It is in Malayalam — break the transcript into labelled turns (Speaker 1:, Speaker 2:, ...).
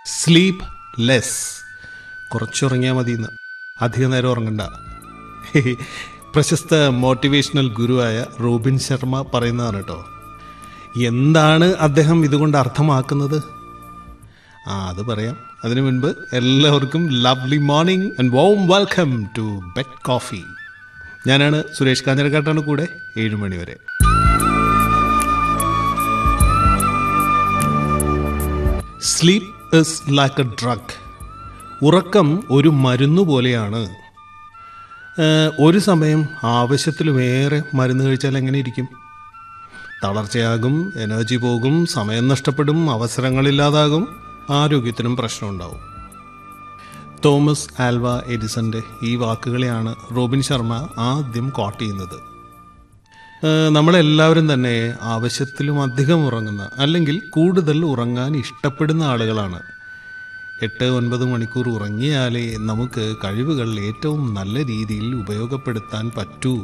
Speaker 1: സ്ലീപ്പ് ലെസ് കുറച്ചുറങ്ങിയാൽ മതി എന്ന് അധിക നേരം ഉറങ്ങണ്ട പ്രശസ്ത മോട്ടിവേഷണൽ ഗുരുവായ റോബിൻ ശർമ്മ പറയുന്നതാണ് കേട്ടോ എന്താണ് അദ്ദേഹം ഇതുകൊണ്ട് അർത്ഥമാക്കുന്നത് ആ അത് പറയാം അതിനു മുൻപ് എല്ലാവർക്കും lovely morning and warm welcome to bed coffee ഞാനാണ് സുരേഷ് കാഞ്ഞിരക്കാട്ടാണ് കൂടെ ഏഴ് മണി വരെ sleep is like a drug ഉറക്കം ഒരു മരുന്നു പോലെയാണ് ഏഹ്, ഒരു സമയം ആവശ്യത്തിലുമേറെ മരുന്ന് കഴിച്ചാൽ എങ്ങനെ ഇരിക്കും തളർച്ചയാകും എനർജി പോകും സമയം നഷ്ടപ്പെടും അവസരങ്ങളില്ലാതാകും ആരോഗ്യത്തിനും പ്രശ്നമുണ്ടാവും തോമസ് ആൽവ എഡിസന്റെ ഈ വാക്കുകളെയാണ് റോബിൻ ശർമ്മ ആദ്യം കോട്ട് ചെയ്യുന്നത് ഏഹ് നമ്മളെല്ലാവരും തന്നെ ആവശ്യത്തിലും അധികം ഉറങ്ങുന്ന അല്ലെങ്കിൽ കൂടുതൽ ഉറങ്ങാൻ ഇഷ്ടപ്പെടുന്ന ആളുകളാണ് എട്ട് ഒൻപത് മണിക്കൂർ ഉറങ്ങിയാലേ നമുക്ക് കഴിവുകൾ ഏറ്റവും നല്ല രീതിയിൽ ഉപയോഗപ്പെടുത്താൻ പറ്റൂ